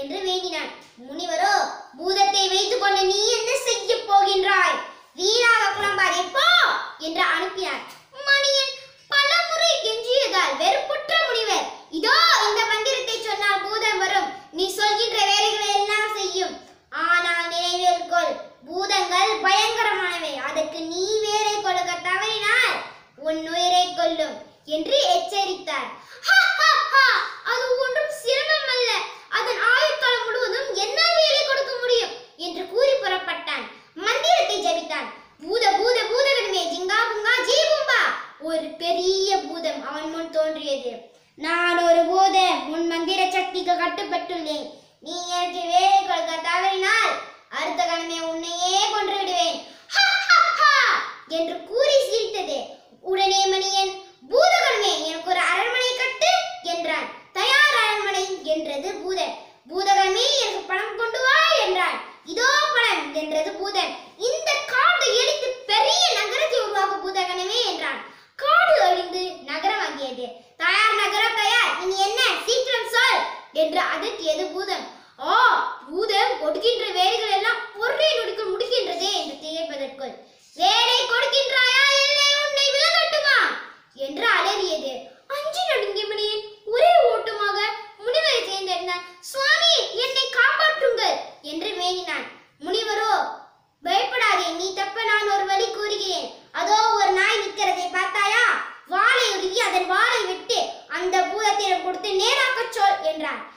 என்று வேண்டினான் முனிவரோ பூதத்தை வைத்துக் கொண்டு நீ என்ன செய்ய போகின்றாய் வீணாக குழம்பாதே போ என்று அனுப்பினார் மணியன் பலமுறை கெஞ்சியதால் வெறுப்புற்ற முனிவர் இதோ இந்த மந்திரத்தை சொன்னால் பூதம் வரும் நீ சொல்கின்ற வேலைகளை எல்லாம் செய்யும் ஆனால் நினைவில் கொள் பூதங்கள் பயங்கரமானவை அதற்கு நீ வேலை கொடுக்க தவறினால் உன் உயிரை கொல்லும் என்று எச்சரித்தார் "ஹா, ஹா, ஹா, அது ஒன்றும் சிரமம் அல்ல அதன் ஆயுட்காலம் முழுவதும் என்னால் வேலை கொடுக்க முடியும் என்று கூறி புறப்பட்டான் மந்திரத்தை ஜபித்தான் பூத பூத பூதகணமே ஜிங்கா புங்கா ஜீ பும்பா ஒரு பெரிய பூதம் அவன் முன் தோன்றியது நான் ஒரு பூதம் உன் மந்திர சக்திக்கு கட்டுப்பட்டுள்ளேன் நீ எனக்கு வேலை கொடுக்க தவறினால் அடுத்த கணமே உன்னையே கொன்று விடுவேன் "ஹா, ஹா, ஹா" என்று கூறி சிரித்தது உடனே மணியன் பூதகணமே எனக்கு ஒரு அரண்மனை கட்டு என்றான் தயார் அரண்மனை என்றது பூதன் பூதகணமே எனக்கு பணம் கொண்டு வா என்றான் இதோ பணம் என்றது பூதன் இந்த காடு எரித்து பெரிய நகரத்தை உருவாக்க பூதகணமே என்றான் காடு அழிந்து நகரமாகியது தயார் நகரம் தயார் இனி என்ன சீக்கிரம் சொல் என்று அதட்டியது பூதம் ஆ பூதம் கொடுக்கின்ற வேலைகள் எல்லாம் ஒரே நொடிக்குள் முடிக்கின்றதே என்று திகைப்பதற்குள் வேலை கொடுக்கின்றாயா இல்லை உன்னை விலகட்டுமா என்று அலறியது அஞ்சு நடுங்கிய மணியன் ஒரே ஓட்டமாக முனிவரை தேர்ந்தெடுத்தான் சுவாமி என்னை காப்பாற்றுங்கள் என்று வேண்டினான் முனிவரோ பயப்படாதே நீ தப்ப நான் ஒரு வழி கூறுகிறேன் அதோ ஒரு நாய் நிற்கிறதை பார்த்தாயா வாளை உருவி அதன் வாளை விட்டு அந்த பூதத்திடம் கொடுத்து நேராக்கச் சொல் என்றார்